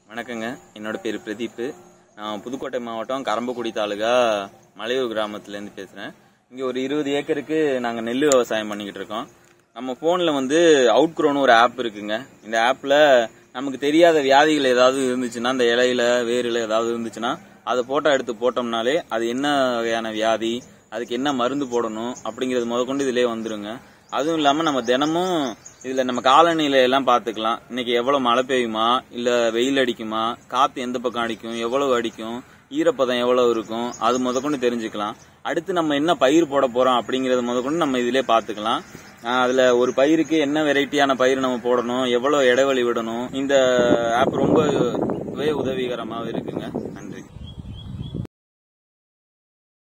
வணக்கங்க என்னோட பேர் பிரதீப் நான் புதுக்கோட்டை மாவட்டம் கரம்பக்குடி தாலுகா மலையூர் கிராமத்துலேருந்து பேசுகிறேன் இங்கே ஒரு இருபது ஏக்கருக்கு நாங்கள் நெல் விவசாயம் பண்ணிக்கிட்டு இருக்கோம் நம்ம ஃபோனில் வந்து அவுட் க்ரோன்னு ஒரு ஆப் இருக்குங்க இந்த ஆப்பில் நமக்கு தெரியாத வியாதிகள் ஏதாவது இருந்துச்சுன்னா அந்த இலையில வேரில் ஏதாவது இருந்துச்சுன்னா அதை ஃபோட்டோ எடுத்து போட்டோம்னாலே அது என்ன வகையான வியாதி அதுக்கு என்ன மருந்து போடணும் அப்படிங்கிறது முதற்கொண்டு இதிலே வந்துருங்க அதுவும் இல்லாம நம்ம தினமும் இதுல நம்ம காலநிலை எல்லாம் பாத்துக்கலாம் இன்னைக்கு எவ்வளவு மழை பெய்யுமா இல்ல வெயில் அடிக்குமா காத்து எந்த பக்கம் அடிக்கும் எவ்வளவு அடிக்கும் ஈரப்பதம் எவ்வளவு இருக்கும் அது முதற்கொண்டு தெரிஞ்சுக்கலாம் அடுத்து நம்ம என்ன பயிர் போட போறோம் அப்படிங்கறத முதற்கொண்டு நம்ம இதிலே பாத்துக்கலாம் ஆஹ் அதுல ஒரு பயிருக்கு என்ன வெரைட்டியான பயிர் நம்ம போடணும் எவ்வளவு இடைவெளி விடணும் இந்த ஆப் ரொம்பவே உதவிகரமாக இருக்குங்க நன்றி